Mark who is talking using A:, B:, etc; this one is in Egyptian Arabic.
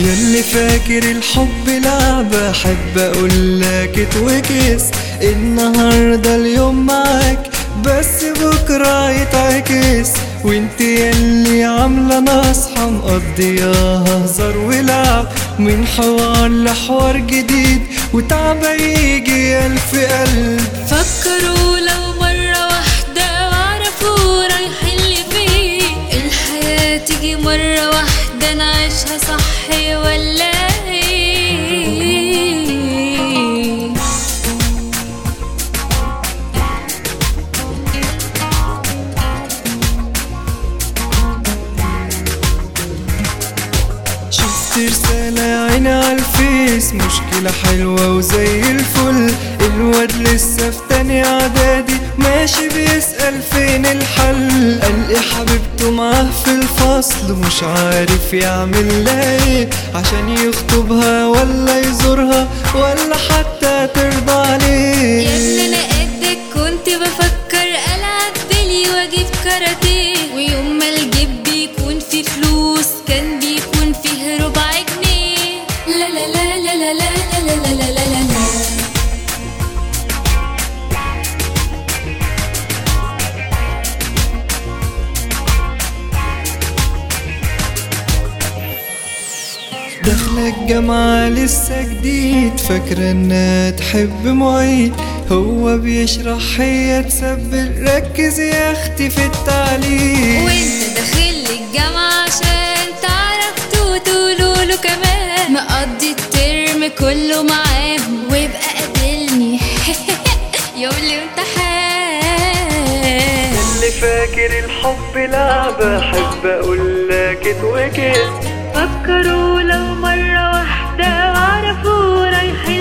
A: ياللي فاكر الحب لعبة احب اقولك اتوكس النهاردة اليوم معاك بس بكرة يتعكس وانت ياللي عاملة نصحى مقضياها هزار ولعب من حوار لحوار جديد وتعب يجي ألف قلب
B: فكروا لو مرة واحدة وعرفوا رايحين لفين الحياة تيجي مرة واحدة نعيشها صح ولا ايه
A: شفت رسالة يا عيني على الفيس مشكلة حلوة وزي الفل الواد لسه في تاني اعدادي ماشي بيسأل فين الحل قال ايه حبيبته معاه في الفصل مش عارف يعمل لها ايه عشان يخطبها ولا يزورها ولا حتى ترضى
B: يا ابني
A: عليه
B: انا قدك كنت بفكر العب بلي واجيب كاراتيه ويوم ما الجيب بيكون فيه فلوس كان بيكون فيه ربع جنيه لا لا لا لا لا لا لا لا لا لا لا لا
A: داخلة الجامعة لسه جديد فاكرة انها تحب معيد هو بيشرح هي تسبل ركز يا اختي في التعليم
B: وانت داخل الجامعة عشان تعرف تقولوا له كمان مقضي الترم كله معاهم ويبقى قابلني يوم الامتحان
A: اللي فاكر الحب لعبة احب اقولك اتوكس
B: فكروا لو مرة واحدة وعرفوا رايحين